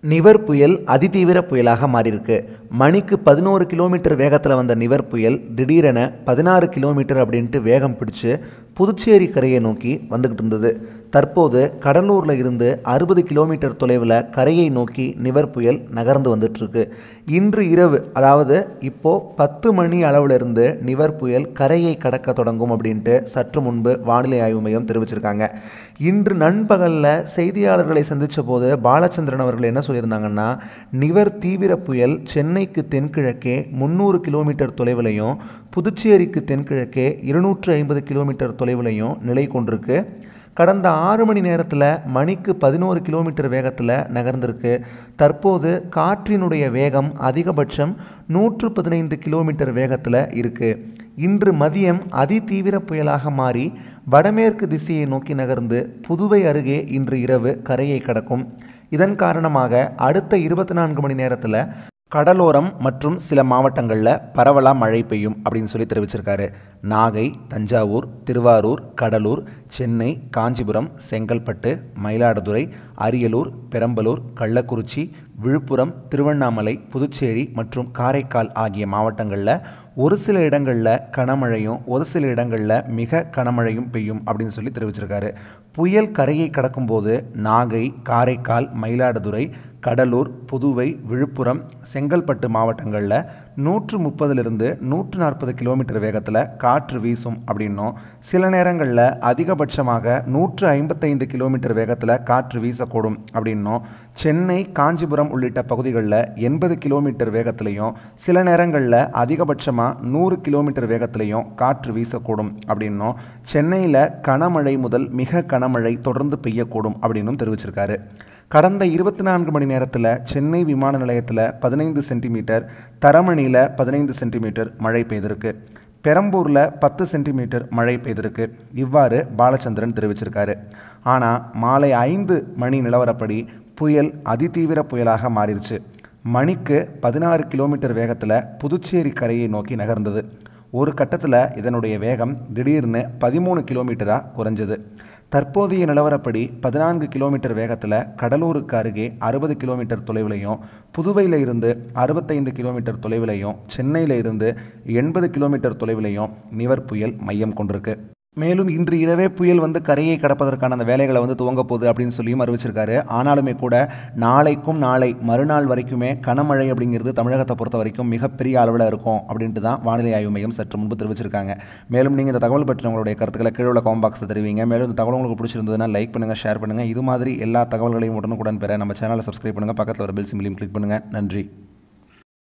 நிவர் புயல் அதிதீவிர புயலாக மாறியிருக்கு மணிக்கு பதினோரு கிலோமீட்டர் வேகத்தில் வந்த நிவர் புயல் திடீரென பதினாறு கிலோமீட்டர் அப்படின்ட்டு வேகம் பிடிச்சு புதுச்சேரி கரையை நோக்கி வந்துக்கிட்டு இருந்தது தற்போது கடலூரில் இருந்து அறுபது கிலோமீட்டர் தொலைவில் கரையை நோக்கி நிவர் புயல் நகர்ந்து வந்துட்டுருக்கு இன்று இரவு அதாவது இப்போது பத்து மணி அளவிலிருந்து நிவர் புயல் கரையை கடக்க தொடங்கும் அப்படின்ட்டு சற்று முன்பு வானிலை ஆய்வு மையம் தெரிவிச்சிருக்காங்க இன்று நண்பகலில் செய்தியாளர்களை சந்தித்த போது பாலச்சந்திரன் அவர்கள் என்ன சொல்லியிருந்தாங்கன்னா நிவர் தீவிர புயல் சென்னைக்கு தென்கிழக்கே முந்நூறு கிலோமீட்டர் தொலைவிலையும் புதுச்சேரிக்கு தென்கிழக்கே இருநூற்று ஐம்பது கிலோமீட்டர் தொலைவிலையும் நிலை கொண்டிருக்கு கடந்த ஆறு மணி நேரத்தில் மணிக்கு பதினோரு கிலோமீட்டர் வேகத்தில் நகர்ந்திருக்கு தற்போது காற்றினுடைய வேகம் அதிகபட்சம் நூற்று பதினைந்து கிலோமீட்டர் வேகத்தில் இருக்குது இன்று மதியம் அதிதீவிர புயலாக மாறி வடமேற்கு திசையை நோக்கி நகர்ந்து புதுவை அருகே இன்று இரவு கரையை கடக்கும் இதன் காரணமாக அடுத்த இருபத்தி நான்கு மணி நேரத்தில் கடலோரம் மற்றும் சில மாவட்டங்களில் பரவலாக மழை பெய்யும் அப்படின்னு சொல்லி தெரிவிச்சிருக்காரு நாகை தஞ்சாவூர் திருவாரூர் கடலூர் சென்னை காஞ்சிபுரம் செங்கல்பட்டு மயிலாடுதுறை அரியலூர் பெரம்பலூர் கள்ளக்குறிச்சி விழுப்புரம் திருவண்ணாமலை புதுச்சேரி மற்றும் காரைக்கால் ஆகிய மாவட்டங்களில் ஒரு சில இடங்களில் கனமழையும் ஒரு சில இடங்களில் மிக கனமழையும் பெய்யும் அப்படின்னு சொல்லி தெரிவிச்சிருக்காரு புயல் கரையை கடக்கும்போது நாகை காரைக்கால் மயிலாடுதுறை கடலூர் புதுவை விழுப்புரம் செங்கல்பட்டு மாவட்டங்களில் நூற்று முப்பதிலிருந்து நூற்று நாற்பது கிலோமீட்டர் வேகத்தில் காற்று வீசும் அப்படின்னும் சில நேரங்களில் அதிகபட்சமாக நூற்று ஐம்பத்தைந்து கிலோமீட்டர் வேகத்தில் காற்று வீசக்கூடும் அப்படின்னும் சென்னை காஞ்சிபுரம் உள்ளிட்ட பகுதிகளில் எண்பது கிலோமீட்டர் வேகத்திலையும் சில நேரங்களில் அதிகபட்சமாக நூறு கிலோமீட்டர் வேகத்திலையும் காற்று வீசக்கூடும் அப்படின்னும் சென்னையில் கனமழை முதல் மிக கனமழை தொடர்ந்து பெய்யக்கூடும் அப்படின்னும் தெரிவிச்சிருக்காரு கடந்த இருபத்தி நான்கு மணி நேரத்தில் சென்னை விமான நிலையத்தில் பதினைந்து சென்டிமீட்டர் தரமணியில் பதினைந்து சென்டிமீட்டர் மழை பெய்திருக்கு பெரம்பூரில் பத்து சென்டிமீட்டர் மழை பெய்திருக்கு இவ்வாறு பாலச்சந்திரன் தெரிவிச்சிருக்காரு ஆனால் மாலை ஐந்து மணி நிலவரப்படி புயல் அதிதீவிர புயலாக மாறிடுச்சு மணிக்கு பதினாறு கிலோமீட்டர் வேகத்தில் புதுச்சேரி கரையை நோக்கி நகர்ந்தது ஒரு கட்டத்தில் இதனுடைய வேகம் திடீர்னு பதிமூணு கிலோமீட்டராக குறைஞ்சது தற்போதைய நிலவரப்படி பதினான்கு கிலோமீட்டர் வேகத்தில் கடலூருக்கு அருகே அறுபது கிலோமீட்டர் தொலைவிலையும் புதுவையில் இருந்து அறுபத்தைந்து கிலோமீட்டர் தொலைவிலையும் சென்னையில் இருந்து எண்பது கிலோமீட்டர் தொலைவிலையும் நிவர் புயல் மையம் கொண்டிருக்கு மேலும் இன்று இரவே புயல் வந்து கரையை கடப்பதற்கான அந்த வேலைகளை வந்து துவங்க போகுது அப்படின்னு சொல்லியும் அறிவிச்சிருக்காரு ஆனாலுமே கூட நாளைக்கும் நாளை மறுநாள் வரைக்குமே கனமழை அப்படிங்கிறது தமிழகத்தை பொறுத்த வரைக்கும் மிகப்பெரிய அளவில் இருக்கும் அப்படின்ட்டு தான் வானிலை ஆய்வு மையம் சற்று முன்பு தெரிவிச்சிருக்காங்க மேலும் நீங்கள் இந்த தகவல் பற்றி உங்களுடைய கருத்துக்களை கீழே உள்ள காம் பாக்ஸில் தெரிவிங்க மேலும் இந்த தகவல் உங்களுக்கு பிடிச்சிருந்ததுன்னா லைக் பண்ணுங்கள் ஷேர் பண்ணுங்கள் இது மாதிரி எல்லா தகவல்களையும் உடனுக்குடன் பெற நம்ம சேனலை சப்ஸ்கிரைப் பண்ணுங்கள் பக்கத்தில் ஒரு பெல் சிம்லையும் கிளிக் பண்ணுங்கள் நன்றி